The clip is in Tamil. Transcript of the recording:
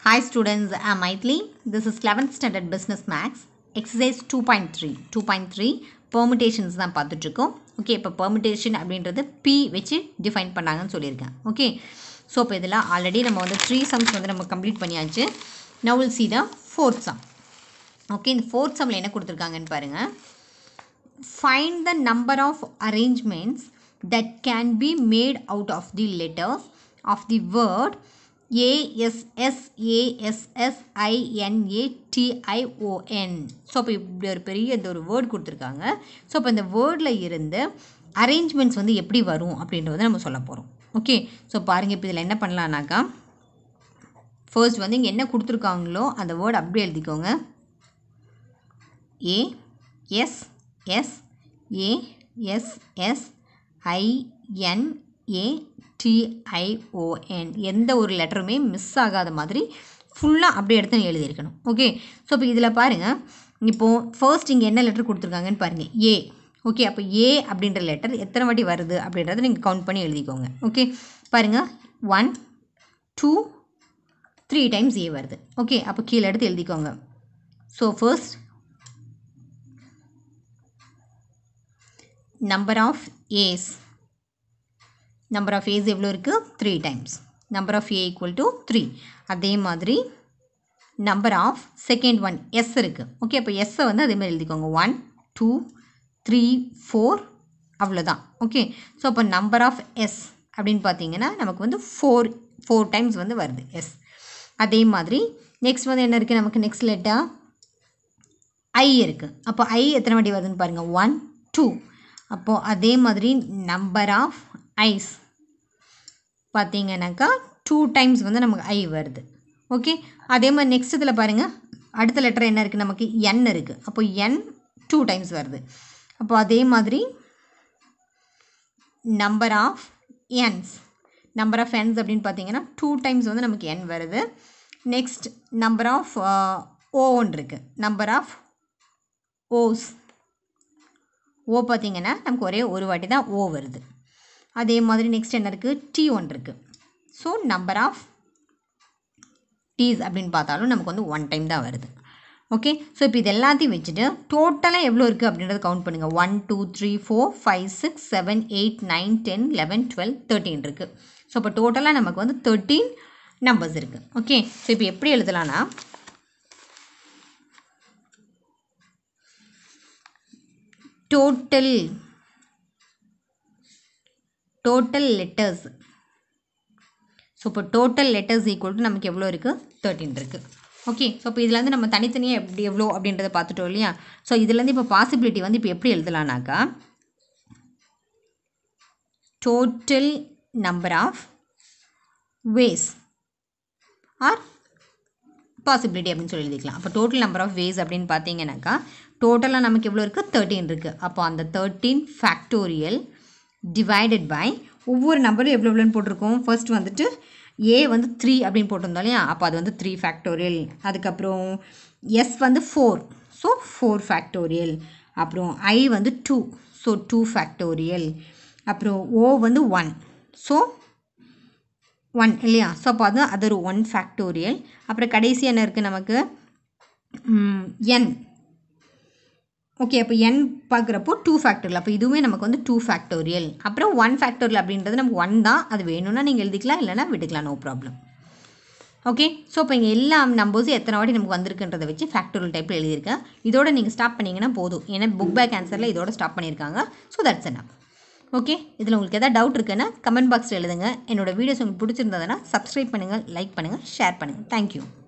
Hi students, I'm Maithili. This is 11th Standard Business Max. Exercise 2.3. 2.3 permutations தான் பார்த்துட்ருக்கோம் ஓகே இப்போ பெர்முடேஷன் அப்படின்றது பி வச்சு டிஃபைன் பண்ணாங்கன்னு சொல்லியிருக்கேன் ஓகே ஸோ இப்போ இதில் ஆல்ரெடி நம்ம வந்து த்ரீ சம்ஸ் வந்து நம்ம கம்ப்ளீட் பண்ணியாச்சு now will see the fourth sum okay இந்த ஃபோர்த் சம்மில் என்ன கொடுத்துருக்காங்கன்னு பாருங்கள் find the number of arrangements that can be made out of the letters of the word A S S A S S I N A T I O N so இப்போ இப்படி ஒரு பெரிய இந்த ஒரு வேர்ட் கொடுத்துருக்காங்க ஸோ இப்போ இந்த வேர்டில் இருந்து அரேஞ்ச்மெண்ட்ஸ் வந்து எப்படி வரும் அப்படின்றத நம்ம சொல்ல போகிறோம் ஓகே ஸோ பாருங்கள் இப்போ இதில் என்ன பண்ணலான்னாக்கா ஃபர்ஸ்ட் வந்து இங்கே என்ன கொடுத்துருக்காங்களோ அந்த வேர்டு அப்படியே எழுதிக்கோங்க A S S A S S I N A T I O N எந்த ஒரு லெட்டருமே மிஸ் ஆகாத மாதிரி ஃபுல்லாக அப்படியே எடுத்து எழுதியிருக்கணும் ஓகே ஸோ இப்போ இதில் பாருங்கள் இப்போது ஃபர்ஸ்ட் இங்கே என்ன லெட்டர் கொடுத்துருக்காங்கன்னு பாருங்கள் ஏ ஓகே அப்போ ஏ அப்படின்ற லெட்டர் எத்தனை வாட்டி வருது அப்படின்றத நீங்கள் கவுண்ட் பண்ணி எழுதிக்கோங்க ஓகே பாருங்கள் one two three times A வருது ஓகே அப்போ கீழே எடுத்து எழுதிக்கோங்க so first number of A's number of A's எவ்வளோ இருக்குது three times number of A equal to three அதே மாதிரி number of second one S இருக்குது ஓகே அப்போ எஸ்ஸை வந்து அதே மாதிரி எழுதிக்கோங்க ஒன் டூ த்ரீ ஃபோர் அவ்வளோதான் ஓகே ஸோ அப்போ நம்பர் ஆஃப் எஸ் அப்படின்னு பார்த்தீங்கன்னா நமக்கு வந்து ஃபோர் ஃபோர் டைம்ஸ் வந்து வருது எஸ் அதே மாதிரி நெக்ஸ்ட் வந்து என்ன இருக்குது நமக்கு நெக்ஸ்ட் லெட்டா ஐ இருக்குது அப்போ ஐ எத்தனை வாட்டி வருதுன்னு பாருங்கள் ஒன் டூ அப்போது அதே மாதிரி நம்பர் ஆஃப் ஐஸ் பார்த்தீங்கன்னாக்கா டூ டைம்ஸ் வந்து நமக்கு ஐ வருது ஓகே அதே மாதிரி நெக்ஸ்ட் இதில் பாருங்கள் அடுத்த லெட்டர் என்ன இருக்குது நமக்கு என் இருக்குது அப்போ என் டூ டைம்ஸ் வருது அப்போ அதே மாதிரி number of N's number of N's அப்படின்னு பார்த்தீங்கன்னா டூ டைம்ஸ் வந்து நமக்கு என் வருது நெக்ஸ்ட் நம்பர் ஆஃப் ஓன் இருக்குது நம்பர் ஆஃப் ஓஸ் ஓ பார்த்திங்கன்னா நமக்கு ஒரே ஒரு வாட்டி தான் ஓ வருது அதே மாதிரி நெக்ஸ்ட் என்ன இருக்குது டி ஒன் இருக்குது ஸோ நம்பர் ஆஃப் டீஸ் அப்படின்னு பார்த்தாலும் நமக்கு வந்து ஒன் டைம் தான் வருது ஓகே ஸோ இப்போ இது எல்லாத்தையும் வச்சுட்டு டோட்டலாக எவ்வளோ இருக்குது அப்படின்றத கவுண்ட் பண்ணுங்கள் one two three four five six seven eight nine ten eleven twelve thirteen இருக்குது ஸோ இப்போ டோட்டலாக நமக்கு வந்து தேர்ட்டீன் நம்பர்ஸ் இருக்குது ஓகே ஸோ இப்போ எப்படி எழுதலான்னா total total letters ஸோ இப்போ டோட்டல் லெட்டர்ஸ் ஈக்குவல் டு நமக்கு எவ்வளோ இருக்குது தேர்ட்டின் இருக்குது ஓகே ஸோ இப்போ இதுலேருந்து நம்ம தனித்தனியாக எப்படி எவ்வளோ அப்படின்றத பார்த்துட்டோம் இல்லையா ஸோ இதுலேருந்து இப்போ பாசிபிலிட்டி வந்து இப்போ எப்படி எழுதலாம்னாக்கா total number of ways or possibility அப்படின்னு சொல்லி எழுதிக்கலாம் அப்போ டோட்டல் நம்பர் ஆஃப் வேஸ் அப்படின்னு பார்த்தீங்கன்னாக்கா டோட்டலாக நமக்கு எவ்வளோ இருக்குது தேர்ட்டீன் இருக்குது அப்போ அந்த தேர்ட்டீன் ஃபேக்டோரியல் டிவைடட் பை ஒவ்வொரு நம்பரும் எவ்வளோ எவ்வளோன்னு போட்டிருக்கோம் ஃபர்ஸ்ட் வந்துட்டு ஏ வந்து த்ரீ அப்படின்னு போட்டிருந்தோம் இல்லையா அப்போ அது வந்து த்ரீ ஃபேக்டோரியல் அதுக்கப்புறம் எஸ் வந்து ஃபோர் ஸோ ஃபோர் ஃபேக்டோரியல் அப்புறம் ஐ வந்து டூ ஸோ டூ ஃபேக்டோரியல் அப்புறம் ஓ வந்து ஒன் ஸோ ஒன் இல்லையா ஸோ அப்போ அது அது ஒரு ஒன் ஃபேக்டோரியல் அப்புறம் கடைசி என்ன இருக்குது நமக்கு என் ஓகே அப்போ என் பார்க்குறப்போ டூ ஃபேக்டோரியல் அப்போ இதுவுமே நமக்கு வந்து டூ ஃபேக்டோரியல் அப்புறம் ஒன் ஃபேக்டோரியல் அப்படின்றது நமக்கு ஒன் தான் அது வேணும்னா நீங்கள் எழுதிக்கலாம் இல்லைனா விட்டுக்கலாம் நோ ப்ராப்ளம் ஓகே ஸோ இப்போ இங்கே எல்லா நம்பர்ஸும் எத்தனை வாட்டி நமக்கு வந்திருக்குன்றதை வச்சு ஃபேக்டோரியல் டைப்பில் எழுதியிருக்கேன் இதோட நீங்கள் ஸ்டாப் பண்ணிங்கன்னா போதும் ஏன்னா புக் பேக் ஆன்சரில் இதோட ஸ்டாப் பண்ணியிருக்காங்க ஸோ தட்ஸ் என்ன ஓகே இதில் உங்களுக்கு எதாவது டவுட் இருக்குன்னா கமெண்ட் பாக்ஸில் எழுதுங்க என்னோடய வீடியோஸ் உங்களுக்கு பிடிச்சிருந்ததுன்னா சப்ஸ்கிரைப் பண்ணுங்கள் லைக் பண்ணுங்கள் ஷேர் பண்ணுங்கள் தேங்க்யூ